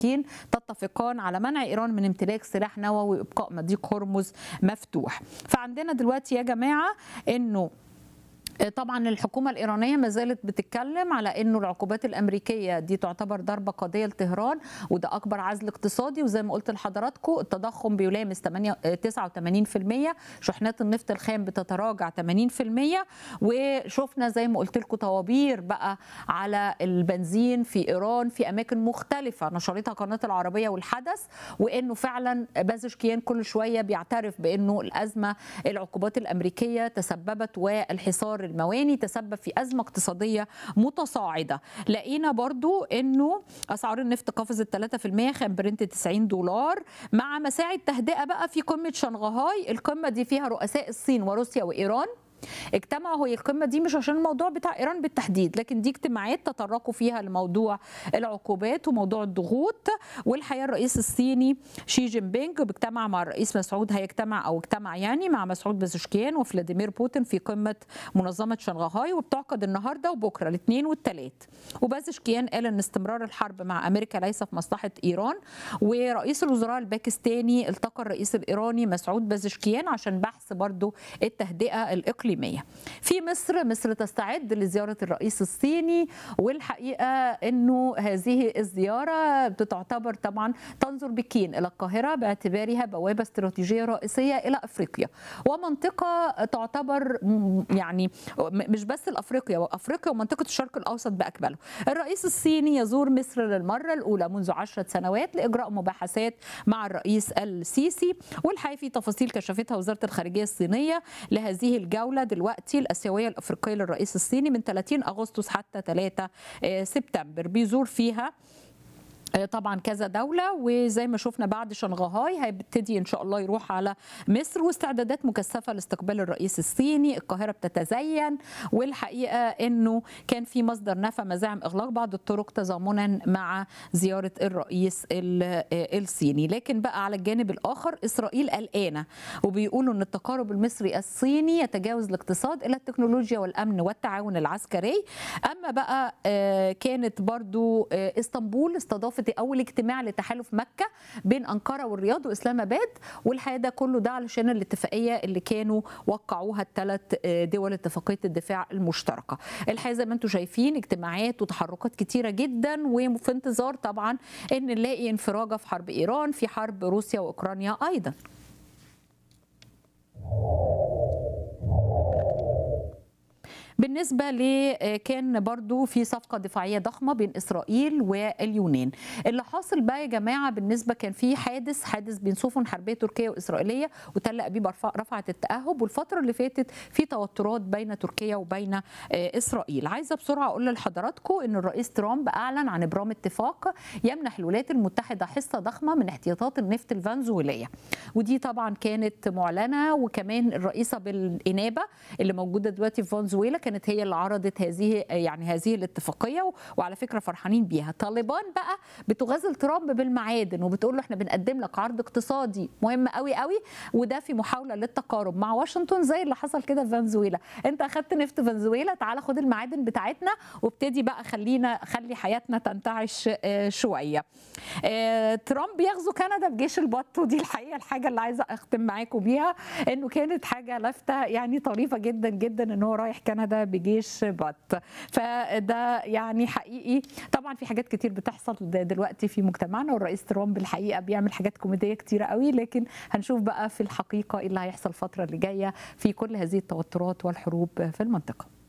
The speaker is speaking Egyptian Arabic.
الكين تتفقان على منع ايران من امتلاك سلاح نووي وابقاء مضيق هرمز مفتوح فعندنا دلوقتي يا جماعه انه طبعا الحكومة الإيرانية ما زالت بتتكلم على أنه العقوبات الأمريكية دي تعتبر ضربة قاضية لطهران وده أكبر عزل اقتصادي وزي ما قلت لحضراتكم التضخم بيلامس 89% شحنات النفط الخام بتتراجع 80% وشفنا زي ما قلت لكم طوابير بقى على البنزين في إيران في أماكن مختلفة نشرتها قناة العربية والحدث وأنه فعلا بازشكيان كل شوية بيعترف بأنه الأزمة العقوبات الأمريكية تسببت والحصار المواني تسبب في أزمة اقتصادية متصاعدة لقينا برضو أنه أسعار النفط قفزت 3% خام برنت 90 دولار مع مساعي التهدئة بقى في قمة شنغهاي القمة دي فيها رؤساء الصين وروسيا وإيران اجتمعوا هي القمه دي مش عشان الموضوع بتاع ايران بالتحديد لكن دي اجتماعات تطرقوا فيها لموضوع العقوبات وموضوع الضغوط والحقيقه الرئيس الصيني شي جين بينج بيجتمع مع الرئيس مسعود هيجتمع او اجتمع يعني مع مسعود بزشكيان وفلاديمير بوتين في قمه منظمه شنغهاي وبتعقد النهارده وبكره الاثنين والثلاث وبازشكيان قال ان استمرار الحرب مع امريكا ليس في مصلحه ايران ورئيس الوزراء الباكستاني التقى الرئيس الايراني مسعود بازشكيان عشان بحث برضو التهدئه الاقليميه الإقليمية في مصر مصر تستعد لزيارة الرئيس الصيني والحقيقة أنه هذه الزيارة بتعتبر طبعا تنظر بكين إلى القاهرة باعتبارها بوابة استراتيجية رئيسية إلى أفريقيا ومنطقة تعتبر يعني مش بس الأفريقيا وأفريقيا ومنطقة الشرق الأوسط بأكمله الرئيس الصيني يزور مصر للمرة الأولى منذ عشرة سنوات لإجراء مباحثات مع الرئيس السيسي والحقيقة في تفاصيل كشفتها وزارة الخارجية الصينية لهذه الجولة دلوقتي الاسيويه الافريقيه للرئيس الصيني من 30 اغسطس حتى 3 سبتمبر بيزور فيها طبعا كذا دولة وزي ما شفنا بعد شنغهاي هيبتدي إن شاء الله يروح على مصر واستعدادات مكثفة لاستقبال الرئيس الصيني القاهرة بتتزين والحقيقة أنه كان في مصدر نفى مزاعم إغلاق بعض الطرق تضامنا مع زيارة الرئيس الصيني لكن بقى على الجانب الآخر إسرائيل قلقانة وبيقولوا أن التقارب المصري الصيني يتجاوز الاقتصاد إلى التكنولوجيا والأمن والتعاون العسكري أما بقى كانت برضو اسطنبول استضافت في اول اجتماع لتحالف مكه بين انقره والرياض واسلام اباد والحقيقه ده كله ده علشان الاتفاقيه اللي كانوا وقعوها الثلاث دول اتفاقيه الدفاع المشتركه الحقيقه زي ما انتم شايفين اجتماعات وتحركات كتيره جدا وفي انتظار طبعا ان نلاقي انفراجه في حرب ايران في حرب روسيا واوكرانيا ايضا بالنسبه ل كان برضو في صفقه دفاعيه ضخمه بين اسرائيل واليونان اللي حاصل بقى يا جماعه بالنسبه كان في حادث حادث بين سفن حربيه تركيه واسرائيليه وتل ابيب رفعت التاهب والفتره اللي فاتت في توترات بين تركيا وبين اسرائيل عايزه بسرعه اقول لحضراتكم ان الرئيس ترامب اعلن عن ابرام اتفاق يمنح الولايات المتحده حصه ضخمه من احتياطات النفط الفنزويليه ودي طبعا كانت معلنه وكمان الرئيسه بالانابه اللي موجوده دلوقتي في فنزويلا كانت هي اللي عرضت هذه يعني هذه الاتفاقيه وعلى فكره فرحانين بيها طالبان بقى بتغازل ترامب بالمعادن وبتقول له احنا بنقدم لك عرض اقتصادي مهم قوي قوي وده في محاوله للتقارب مع واشنطن زي اللي حصل كده في فنزويلا انت اخدت نفط فنزويلا تعالى خد المعادن بتاعتنا وابتدي بقى خلينا خلي حياتنا تنتعش شويه ترامب يغزو كندا بجيش البط ودي الحقيقه الحاجه اللي عايزه اختم معاكم بيها انه كانت حاجه لافته يعني طريفه جدا جدا ان هو رايح كندا بجيش بط فده يعني حقيقي طبعا في حاجات كتير بتحصل دلوقتي في مجتمعنا والرئيس ترامب الحقيقه بيعمل حاجات كوميديه كتيره قوي لكن هنشوف بقى في الحقيقه ايه اللي هيحصل الفتره اللي جايه في كل هذه التوترات والحروب في المنطقه